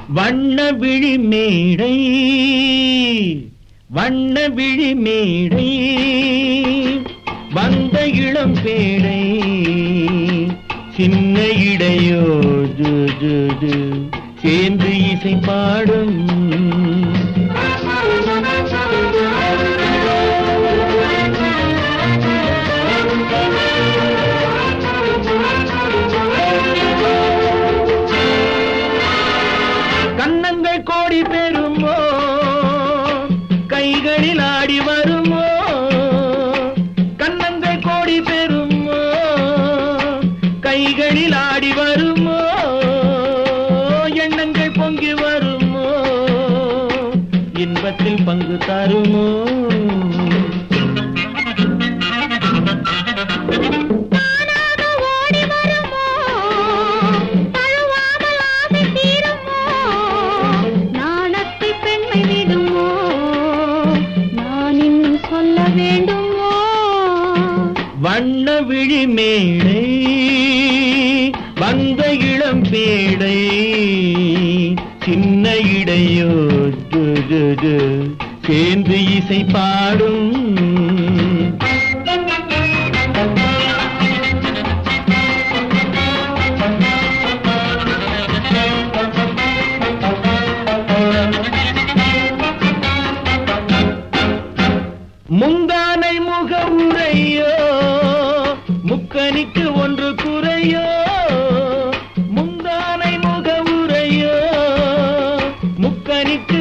வண்ண விழி மேடை வண்ண விழி மேடை வந்த இளம் பேடை சின்ன இடையோ ஜு, ஜு, ஜு, சேர்ந்து இசை பாடும் கன்னங்கள் கோடி பெறுமோ கைகளில் ஆடி வருமோ கன்னங்கள் கோடி பெறுமோ கைகளில் ஆடி வருமோ எண்ணங்கள் பொங்கி வருமோ இன்பத்தில் பங்கு தருமோ தானாக ஓடி வருமோ தழுவாமல் ஆசை தீருமோ நாணத்தை பெண்மை விடுமோ நான் இன்னும் சொல்ல வேண்டுமோ வண்ண விழி மேடை வந்த இளம் பேடை சின்ன இடையோ டு, டு, டு, சேர்ந்து இசை பாடும் முந்தானை முகவுரையோ முக்கனிக்கு ஒன்று குறையோ முந்தானை முகவுரையோ முக்கனிக்கு